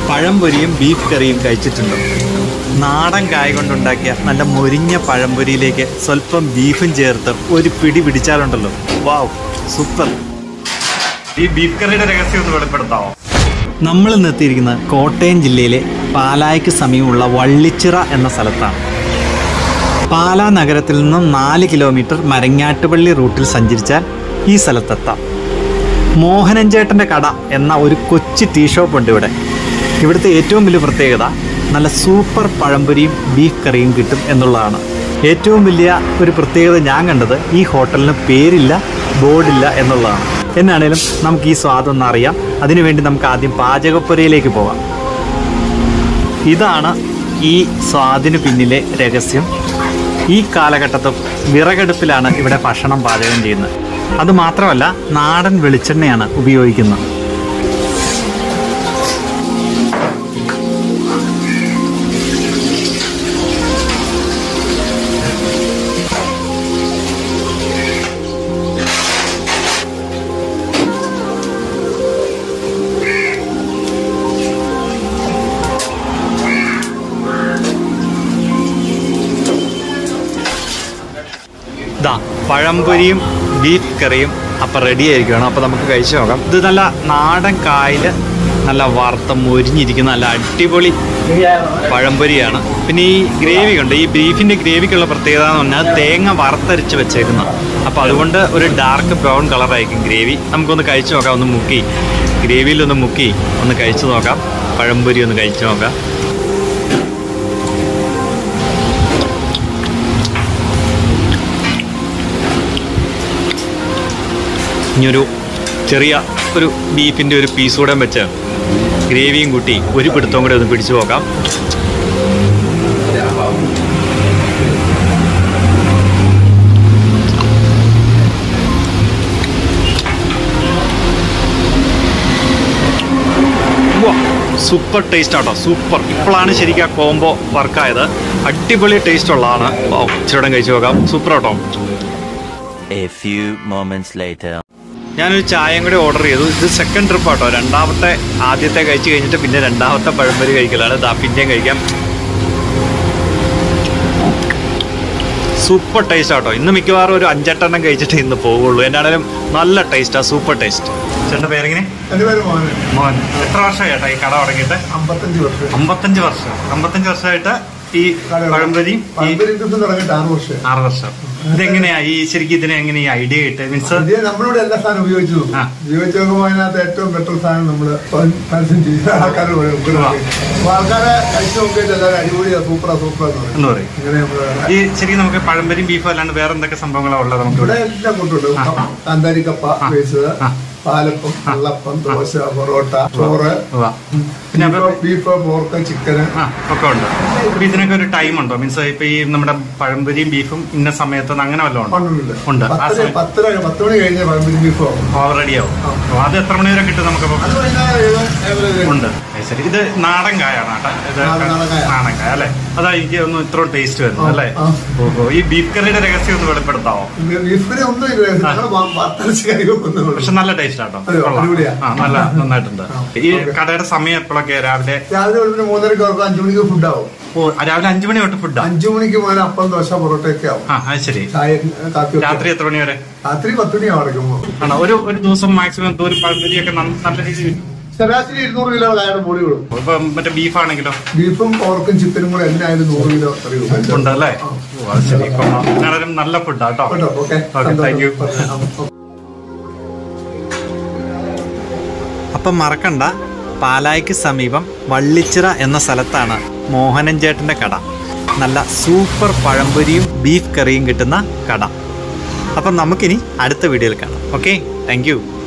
പഴംപൊരിയും beef കറിയും കഴിച്ചിട്ടുണ്ട് നാടൻ കായ കൊണ്ടുണ്ടാക്കിയ നല്ല മൊരിഞ്ഞ പഴംപൊരിയിലേക്ക് സ്വല്പം ബീഫും ചേർത്ത് ഒരു പിടി പിടിച്ചാലുണ്ടല്ലോ വാവ് സൂപ്പർ ഈ ബീഫ് കറിയുടെ രഹസ്യം ഒന്ന് വെളിപ്പെടുത്താമോ നമ്മൾ ഇന്ന് എത്തിയിരിക്കുന്നത് കോട്ടയം ജില്ലയിലെ പാലായ്ക്ക് സമീപമുള്ള വള്ളിച്ചിറ എന്ന സ്ഥലത്താണ് പാലാ നഗരത്തിൽ നിന്നും നാല് കിലോമീറ്റർ മരങ്ങാട്ടുപള്ളി റൂട്ടിൽ സഞ്ചരിച്ചാൽ ഈ സ്ഥലത്തെത്താം മോഹനൻചേട്ടൻ്റെ കട എന്ന ഒരു കൊച്ചു ടീ ഷോപ്പ് ഉണ്ട് ഇവിടെ ഇവിടുത്തെ ഏറ്റവും വലിയ പ്രത്യേകത നല്ല സൂപ്പർ പഴംപൊരിയും ബീഫ് കറിയും കിട്ടും എന്നുള്ളതാണ് ഏറ്റവും വലിയ ഒരു പ്രത്യേകത ഞാൻ കണ്ടത് ഈ ഹോട്ടലിന് പേരില്ല ബോർഡില്ല എന്നുള്ളതാണ് എന്നാണേലും നമുക്ക് ഈ സ്വാദൊന്ന് അറിയാം അതിനുവേണ്ടി നമുക്ക് ആദ്യം പാചകപ്പുരയിലേക്ക് പോകാം ഇതാണ് ഈ സ്വാദിന് പിന്നിലെ രഹസ്യം ഈ കാലഘട്ടത്തിൽ വിറകടുപ്പിലാണ് ഇവിടെ ഭക്ഷണം പാചകം ചെയ്യുന്നത് അതുമാത്രമല്ല നാടൻ വെളിച്ചെണ്ണയാണ് ഉപയോഗിക്കുന്നത് ഇതാ പഴംപൊരിയും ബീഫ് കറിയും അപ്പം റെഡി ആയിരിക്കുകയാണ് അപ്പോൾ നമുക്ക് കഴിച്ചു നോക്കാം ഇത് നല്ല നാടൻ കായൽ നല്ല വറുത്ത മൊരിഞ്ഞിരിക്കുന്ന നല്ല അടിപൊളി പഴംപൊരിയാണ് പിന്നെ ഈ ഗ്രേവി ഉണ്ട് ഈ ബീഫിൻ്റെ ഗ്രേവിക്കുള്ള പ്രത്യേകത എന്ന് പറഞ്ഞാൽ തേങ്ങ വറുത്തരച്ച് വെച്ചേക്കുന്ന അപ്പോൾ അതുകൊണ്ട് ഒരു ഡാർക്ക് ബ്രൗൺ കളറായിരിക്കും ഗ്രേവി നമുക്കൊന്ന് കഴിച്ചു നോക്കാം ഒന്ന് മുക്കി ഗ്രേവിയിലൊന്ന് മുക്കി ഒന്ന് കഴിച്ചു നോക്കാം പഴംപൊരി ഒന്ന് കഴിച്ചു നോക്കാം ഇനിയൊരു ചെറിയ ഒരു ബീഫിൻ്റെ ഒരു പീസ് കൂടെ വെച്ച് ഗ്രേവിയും കൂട്ടി ഒരു പിടുത്തവും കൂടെ ഒന്ന് പിടിച്ചു നോക്കാം സൂപ്പർ ടേസ്റ്റ് ആട്ടോ സൂപ്പർ ഇപ്പോഴാണ് ശരിക്കും ആ കോംബോ വർക്കായത് അടിപൊളി ടേസ്റ്റ് ഉള്ളതാണ് ഓ ഇച്ചിരി കഴിച്ചു നോക്കാം സൂപ്പർ ആട്ടോ A few moments later. ഞാനൊരു ചായയും കൂടി ഓർഡർ ചെയ്തു ഇത് സെക്കൻഡ് ട്രിപ്പ് ആട്ടോ രണ്ടാമത്തെ ആദ്യത്തെ കഴിച്ച് കഴിഞ്ഞിട്ട് പിന്നെ രണ്ടാമത്തെ പഴംപൊരി കഴിക്കലാണ് ദാ പിന്നെയും കഴിക്കാം സൂപ്പർ ടേസ്റ്റ് ആട്ടോ ഇന്ന് മിക്കവാറും ഒരു അഞ്ചെട്ടെണ്ണം കഴിച്ചിട്ട് ഇന്ന് പോവുള്ളൂ എന്നാണേലും നല്ല ടേസ്റ്റാ സൂപ്പർ ടേസ്റ്റ് ചേട്ടൻ്റെ പേരെങ്ങനെ എൻ്റെ പേര് മോഹനൻ മോഹൻ എത്ര വർഷമായി ചേട്ടാ ഈ കട തുടങ്ങിയിട്ട് അമ്പത്തഞ്ച് വർഷം അമ്പത്തഞ്ച് വർഷം അമ്പത്തഞ്ച് വർഷമായിട്ട് ഈ പഴംപൊരിയും ഈ പഴംപൊരി കിട്ടുന്ന തുടങ്ങിയിട്ട് ആറ് വർഷം ആറ് വർഷം ഇതെങ്ങനെയാ ഈ ശരിക്കും ഇതിനെ എങ്ങനെ ഈ ഐഡിയ കിട്ടുക മീൻസ് ഇത് നമ്മളിവിടെ എല്ലാ സാധനം ഉപയോഗിച്ചു നോക്കും ആ. ഉപയോഗിച്ച് നോക്കുമ്പോൾ അതിനകത്ത് ഏറ്റവും ബെറ്റർ സാധനം നമ്മൾ പരസ്യം ചെയ്യും ആൾക്കാർ ആ. അപ്പൊ ആൾക്കാരെ കഴിച്ചു നോക്കിയിട്ട് എല്ലാവരും അടിപൊളിയാ സൂപ്പറാ സൂപ്പറാ എന്ന് പറയും എന്ന് പറയും ഇങ്ങനെ നമ്മള് ഈ ശരിക്കും നമുക്ക് പഴംപൊരിയും ബീഫും അല്ലാണ്ട് വേറെ എന്തൊക്കെ സംഭവങ്ങളാണ് ഉള്ളത് നമുക്ക് ഇവിടെ ഇവിടെ എല്ലാം കൊണ്ടുണ്ട് കാന്താരിക്കപ്പ വേവിച്ചത് ആ. പാലപ്പം വെള്ളപ്പം ദോശ പൊറോട്ട ചോറ് ഉവ്വ. പിന്നെ അപ്പൊ ബീഫ് പോർക്ക് ചിക്കന് ആ ഒക്കെ ഉണ്ട് അപ്പൊ ഇതിനൊക്കെ ഒരു ടൈം ഉണ്ടോ മീൻസ് ഇപ്പൊ ഈ നമ്മുടെ പഴംപൊരിയും ബീഫും ഇന്ന സമയത്ത് അങ്ങനെ വല്ലതും ഉണ്ടോ ഉണ്ട് ഉണ്ട്. ആ പത്തര സമയം- പത്തര പത്ത് മണി കഴിഞ്ഞ പഴംപൊരി ബീഫ് ആവും ഓൾറെഡി ആവും ഓ, അത് എത്ര മണി വരെ കിട്ടും നമുക്കപ്പോ അത് വൈകുന്നേരം ഏഴ് ഏഴര വരെ ഉണ്ട് അത് ശരി ഇത് നാടൻ കായാണ് കേട്ടോ ഇത് നാടൻ- നാടൻ കായ. നാടൻ കായ അല്ലേ അതാ എനിക്ക് ഒന്ന് ഇത്ര ടേസ്റ്റ് വരുന്നത് ആ, അല്ലേ ആ. ഓഹോ ഈ ബീഫ് കറിയുടെ രഹസ്യം ഒന്ന് വെളിപ്പെടുത്താവോ ബീഫിന് ഒന്നും ഇല്ല ഞങ്ങൾ വറുത്തരച്ച് കറി വെക്കുന്നുള്ളൂ പക്ഷെ നല്ല ടേസ്റ്റ് ആട്ടോ അതെയോ? കൊള്ളാം. അടിപൊളിയാ? ആ നല്ല നന്നായിട്ടുണ്ട് ആ, ഈ ഓക്കേ. കടയുടെ സമയം എപ്പോഴൊക്കെ രാവിലെ രാവിലെ വെളുപ്പിന് മൂന്നരക്ക് ഉറക്കം അഞ്ചു മണിക്ക് ഫുഡ് ആവും ഓ രാവിലെ അഞ്ചു മണി തൊട്ട് ഫുഡാ അഞ്ചു മണിക്ക് മുതൽ അപ്പം ദോശ പൊറോട്ട ഒക്കെ ആവും ആ അത് ശരി ചായ കാപ്പി ഒക്കെ രാത്രി എത്ര മണി വരെ രാത്രി പത്ത് മണിയാവും അടക്കുമ്പോൾ ആണോ ഒരു ഒരു ദിവസം മാക്സിമം ഒരു പഴംപൊരിയൊക്കെ നന്ന- നല്ല രീതിയിൽ ശരാശരി ഇരുന്നൂറ് കിലോ കായുടെ പൊടി കൊടുക്കും ഇപ്പൊ മറ്റേ ബീഫ് ആണെങ്കിലോ ബീഫും പോർക്കും ചിക്കനും കൂടെ എന്നായാലും നൂറ് കിലോ കറി കൊടുക്കും. ഉണ്ട് അല്ലേ ആ. ഓ അത് ശരി ഇപ്പൊ എന്നാലും നല്ല ഫുഡാ കേട്ടോ കേട്ടോ ഓക്കെ ഓക്കെ താങ്ക് യു അപ്പം മറക്കണ്ട പാലായ്ക്ക് സമീപം വള്ളിച്ചിറ എന്ന സ്ഥലത്താണ് മോഹനൻ ചേട്ടൻ്റെ കട നല്ല സൂപ്പർ പഴംപൊരിയും ബീഫ് കറിയും കിട്ടുന്ന കട അപ്പം നമുക്കിനി അടുത്ത വീഡിയോയിൽ കാണാം ഓക്കെ താങ്ക് യു